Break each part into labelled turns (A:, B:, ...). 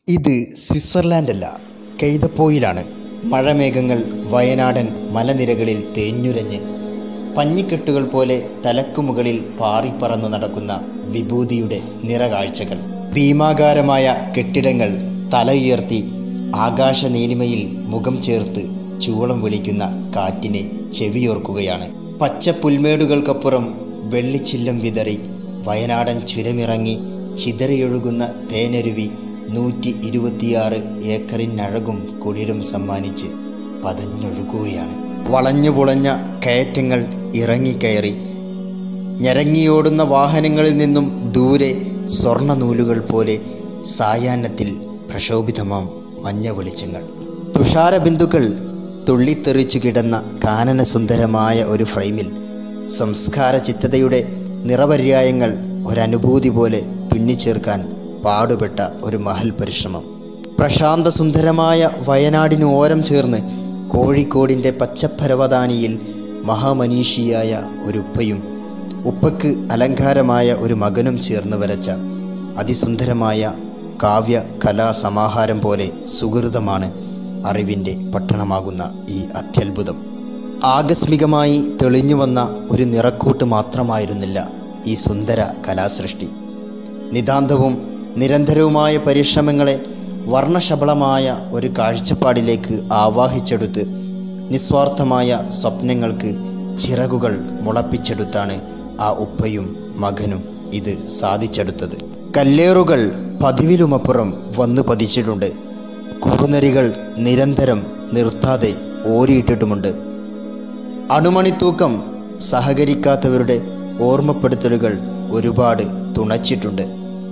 A: ഇത് സ്വിറ്റ്സർലാൻഡ് അല്ല കെയ്തപ്പോയിലാണ് മഴമേഘങ്ങൾ വയനാടൻ മലനിരകളിൽ തേഞ്ഞുരഞ്ഞ് പഞ്ഞിക്കെട്ടുകൾ പോലെ തലക്കുമുകളിൽ പാറിപ്പറന്നു നടക്കുന്ന വിഭൂതിയുടെ നിറകാഴ്ചകൾ ഭീമാകാരമായ കെട്ടിടങ്ങൾ തല ഉയർത്തി ആകാശ നീലിമയിൽ മുഖം ചേർത്ത് ചൂളം വിളിക്കുന്ന കാറ്റിനെ ചെവിയോർക്കുകയാണ് പച്ച പുൽമേടുകൾക്കപ്പുറം വെള്ളിച്ചില്ലം വിതറി വയനാടൻ ചുരമിറങ്ങി ചിതറിയൊഴുകുന്ന തേനരുവി നൂറ്റി ഇരുപത്തിയാറ് ഏക്കറിനഴകും കുളിരും സമ്മാനിച്ച് പതഞ്ഞൊഴുകുകയാണ് വളഞ്ഞു പുളഞ്ഞ കയറ്റങ്ങൾ ഇറങ്ങിക്കയറി ഞരങ്ങിയോടുന്ന വാഹനങ്ങളിൽ നിന്നും ദൂരെ സ്വർണ്ണ നൂലുകൾ പോലെ സായാഹ്നത്തിൽ പ്രക്ഷോഭിതമാം മഞ്ഞ വെളിച്ചങ്ങൾ തുഷാരബിന്ദുക്കൾ തുള്ളിത്തെറിച്ചു കിടന്ന കാനനസുന്ദരമായ ഒരു ഫ്രെയിമിൽ സംസ്കാര ചിത്തതയുടെ നിറപര്യായങ്ങൾ ഒരനുഭൂതി പോലെ തുന്നിച്ചേർക്കാൻ പാടുപെട്ട ഒരു മഹൽ പരിശ്രമം പ്രശാന്ത സുന്ദരമായ വയനാടിന് ഓരം ചേർന്ന് കോഴിക്കോടിൻ്റെ പച്ചപ്പരവതാനിയിൽ മഹാമനീഷിയായ ഒരു ഉപ്പയും ഉപ്പക്ക് അലങ്കാരമായ ഒരു മകനും ചേർന്ന് വരച്ച അതിസുന്ദരമായ കാവ്യ കലാസമാഹാരം പോലെ സുഹൃതമാണ് അറിവിൻ്റെ പട്ടണമാകുന്ന ഈ അത്യത്ഭുതം ആകസ്മികമായി തെളിഞ്ഞു വന്ന ഒരു നിറക്കൂട്ട് മാത്രമായിരുന്നില്ല ഈ സുന്ദര കലാസൃഷ്ടി നിതാന്തവും നിരന്തരവുമായ പരിശ്രമങ്ങളെ വർണ്ണശബളമായ ഒരു കാഴ്ചപ്പാടിലേക്ക് ആവാഹിച്ചെടുത്ത് നിസ്വാർത്ഥമായ സ്വപ്നങ്ങൾക്ക് ചിറകുകൾ മുളപ്പിച്ചെടുത്താണ് ആ ഉപ്പയും മകനും ഇത് സാധിച്ചെടുത്തത് കല്ലേറുകൾ പതിവിലുമപ്പുറം വന്നു പതിച്ചിട്ടുണ്ട് കുറുനരികൾ നിരന്തരം നിർത്താതെ ഓരിയിട്ടിട്ടുമുണ്ട് അണുമണിത്തൂക്കം സഹകരിക്കാത്തവരുടെ ഓർമ്മപ്പെടുത്തലുകൾ ഒരുപാട് തുണച്ചിട്ടുണ്ട്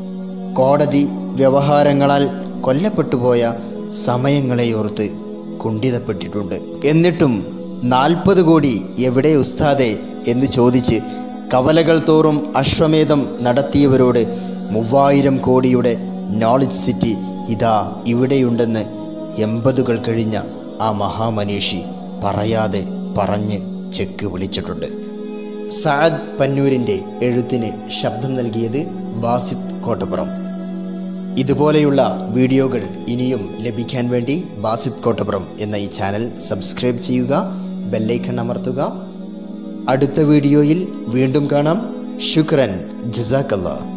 A: കോടതി വ്യവഹാരങ്ങളാൽ കൊല്ലപ്പെട്ടുപോയ സമയങ്ങളെയോർത്ത് കുണ്ഠിതപ്പെട്ടിട്ടുണ്ട് എന്നിട്ടും നാൽപ്പത് കോടി എവിടെ ഉസ്താദെ എന്ന് ചോദിച്ച് കവലകൾ തോറും അശ്വമേധം നടത്തിയവരോട് മൂവായിരം കോടിയുടെ നോളജ് സിറ്റി ഇതാ ഇവിടെയുണ്ടെന്ന് എൺപതുകൾ കഴിഞ്ഞ ആ മഹാമനീഷി പറയാതെ പറഞ്ഞ് ചെക്ക് വിളിച്ചിട്ടുണ്ട് സാദ് പന്നൂരിൻ്റെ എഴുത്തിന് ശബ്ദം നൽകിയത് ബാസിത് കോട്ടപ്പുറം ഇതുപോലെയുള്ള വീഡിയോകൾ ഇനിയും ലഭിക്കാൻ വേണ്ടി ബാസിത് കോട്ടപ്പുറം എന്ന ഈ ചാനൽ സബ്സ്ക്രൈബ് ചെയ്യുക ബെല്ലൈക്കൺ അമർത്തുക അടുത്ത വീഡിയോയിൽ വീണ്ടും കാണാം ശുക്രൻ ജസാക്കല്ലാ